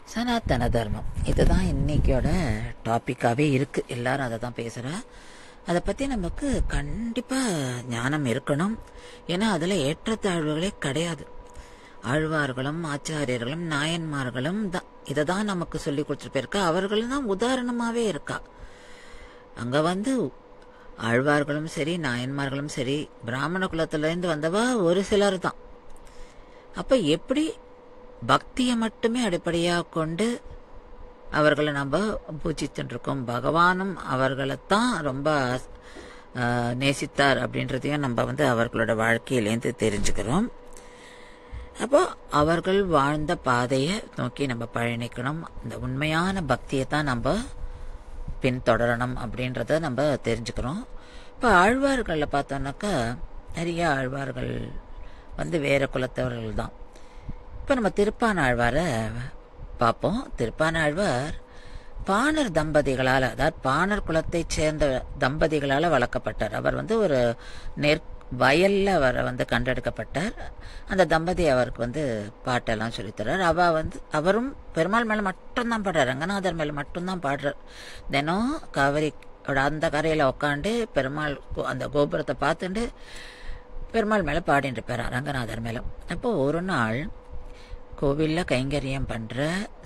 சனாதன தர்மம் இதுதான் இன்னைக்கோட டாப்பிக்காகவே இருக்குது எல்லாரும் அதை தான் பேசுகிறா அதை பற்றி நமக்கு கண்டிப்பாக ஞானம் இருக்கணும் ஏன்னா அதில் ஏற்றத்தாழ்வுகளே கிடையாது ஆழ்வார்களும் ஆச்சாரியர்களும் நாயன்மார்களும் தான் இதை தான் நமக்கு சொல்லி கொடுத்துட்டு போயிருக்கா அவர்களும் தான் உதாரணமாகவே இருக்கா அங்கே வந்து ஆழ்வார்களும் சரி நாயன்மார்களும் சரி பிராமண குலத்திலேருந்து வந்தவா ஒரு சிலர் தான் அப்போ எப்படி பக்தியை மட்டுமே அடிப்படையாக கொண்டு அவர்களை நம்ம பூஜிச்சுட்டு இருக்கோம் பகவானும் அவர்களைத்தான் ரொம்ப ஆஹ், நேசித்தார் அப்படின்றதையும் நம்ம வந்து அவர்களோட வாழ்க்கையிலேருந்து தெரிஞ்சுக்கிறோம் அப்போ அவர்கள் வாழ்ந்த பாதையை நோக்கி நம்ம பயணிக்கணும் இந்த உண்மையான பக்தியை தான் நம்ம பின்தொடரணும் அப்படின்றத நம்ம தெரிஞ்சுக்கிறோம் இப்போ ஆழ்வார்களில் பார்த்தோம்னாக்கா நிறைய ஆழ்வார்கள் வந்து வேற குலத்தவர்கள் தான் இப்போ நம்ம திருப்பான ஆழ்வாரை பார்ப்போம் திருப்பான ஆழ்வார் பாணர் தம்பதிகளால் அதாவது பாணர் குலத்தைச் சேர்ந்த தம்பதிகளால் வளர்க்கப்பட்டார் அவர் வந்து ஒரு நெற் வயல்ல அவரை வந்து கண்டெடுக்கப்பட்டார் அந்த தம்பதி அவருக்கு வந்து பாட்டெல்லாம் சொல்லித்தரார் அவ வந்து அவரும் பெருமாள் மேலே மட்டும்தான் பாடுறார் ரங்கநாதர் மேலே மட்டும்தான் பாடுறார் தினம் காவிரி அந்த கரையில் உட்காந்து பெருமாள் கோ- அந்த கோபுரத்தை பார்த்துட்டு பெருமாள் மேலே பாடிட்டு இருப்பார் ரங்கநாதர் மேலே அப்போ ஒரு நாள் கோவிலில் கைங்கரியம் பண்ணுற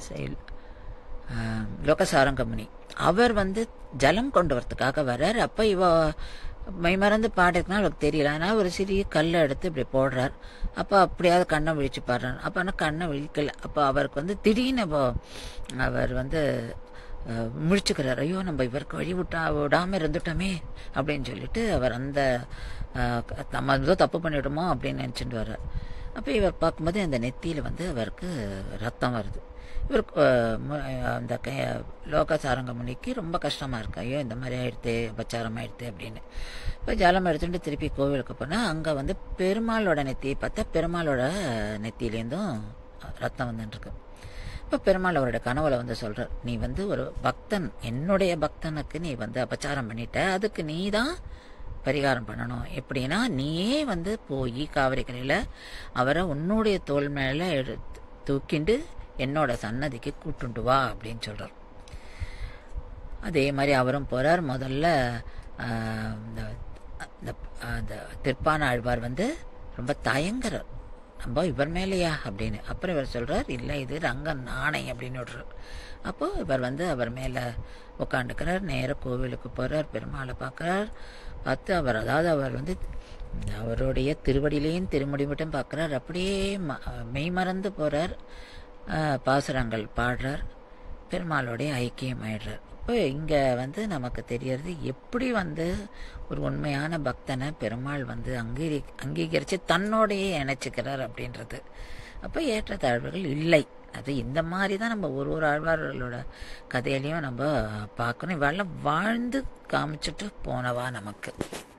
லோகசாரங்கமுனி அவர் வந்து ஜலம் கொண்டு வரதுக்காக வர்றார் அப்போ இவ மைமறந்து பாடுறதுக்குனா அவருக்கு தெரியல ஆனால் ஒரு சிறிய கல்லை எடுத்து இப்படி போடுறார் அப்போ அப்படியாவது கண்ணை விழிச்சு பாடுறார் அப்போ ஆனால் கண்ணை விழிக்கல அப்போ அவருக்கு வந்து திடீர்னு இப்போ அவர் வந்து அஹ், முழிச்சுக்கிறார் ஐயோ நம்ம இவருக்கு வழி விட்டா விடாமல் இருந்துட்டோமே அப்படின்னு சொல்லிட்டு அவர் அந்த அஹ், நம்ம ஏதோ தப்பு பண்ணிவிடுமோ அப்படின்னு நினச்சிட்டு வர்றார் அப்போ இவர் பார்க்கும்போது அந்த நெத்தியில் வந்து அவருக்கு ரத்தம் வருது இவருக்கு அஹ், மு- அந்த க லோகசாரங்க முனிக்கு ரொம்ப கஷ்டமாக இருக்கு ஐயோ இந்த மாதிரி ஆயிடுத்து உபச்சாரம் ஆயிடுத்து அப்படின்னு இப்போ ஜலம் எடுத்துட்டு திருப்பி கோவிலுக்கு போனால் அங்கே வந்து பெருமாளோட நெத்தியை பார்த்தா பெருமாளோட நெத்தியிலேருந்தும் ரத்தம் வந்துட்டுருக்கு இப்போ பெருமாள் அவரோட கனவுல வந்து சொல்றார் நீ வந்து ஒரு பக்தன் என்னுடைய பக்தனுக்கு நீ வந்து அபச்சாரம் பண்ணிட்ட அதுக்கு நீ தான் பரிகாரம் பண்ணணும் எப்படின்னா நீயே வந்து போய் காவிரி கரையில் அவரை உன்னுடைய தோள் மேலே எடுத்து தூக்கிண்டு என்னோட சன்னதிக்கு கூட்டுண்டு வா அப்படின்னு சொல்றார் அதே மாதிரி அவரும் போறார் முதல்ல ஆஹ், இந்த அந்த அந்த திருப்பான ஆழ்வார் வந்து ரொம்ப தயங்குறார் நம்ம இவர் மேலேயா அப்படின்னு அப்புறம் இவர் சொல்றார் இல்லை இது ரங்கன் நாணை அப்படின்னு விடுறார் அப்போ இவர் வந்து அவர் மேலே உட்காந்துக்கிறார் நேர கோவிலுக்கு போறார் பெருமாளை பார்க்கறார் பார்த்து அவர் அதாவது அவர் வந்து அவருடைய திருவடியிலையும் திருமுடி மட்டும் பார்க்கறார் அப்படியே ம- மெய்மறந்து போறார் ஆஹ், பாசுரங்கள் பாடுறார் பெருமாளோடைய ஐக்கியம் ஆயிடுறார் இப்போ இங்கே வந்து நமக்கு தெரியறது எப்படி வந்து ஒரு உண்மையான பக்தனை பெருமாள் வந்து அங்கீகரி அங்கீகரித்து தன்னோடையே இணைச்சிக்கிறார் அப்படின்றது அப்போ ஏற்றத்தாழ்வுகள் இல்லை அது இந்த மாதிரி தான் நம்ம ஒரு ஒரு ஆழ்வார்களோட கதையிலையும் நம்ம பார்க்கணும் இவெல்லாம் வாழ்ந்து காமிச்சிட்டு போனவா நமக்கு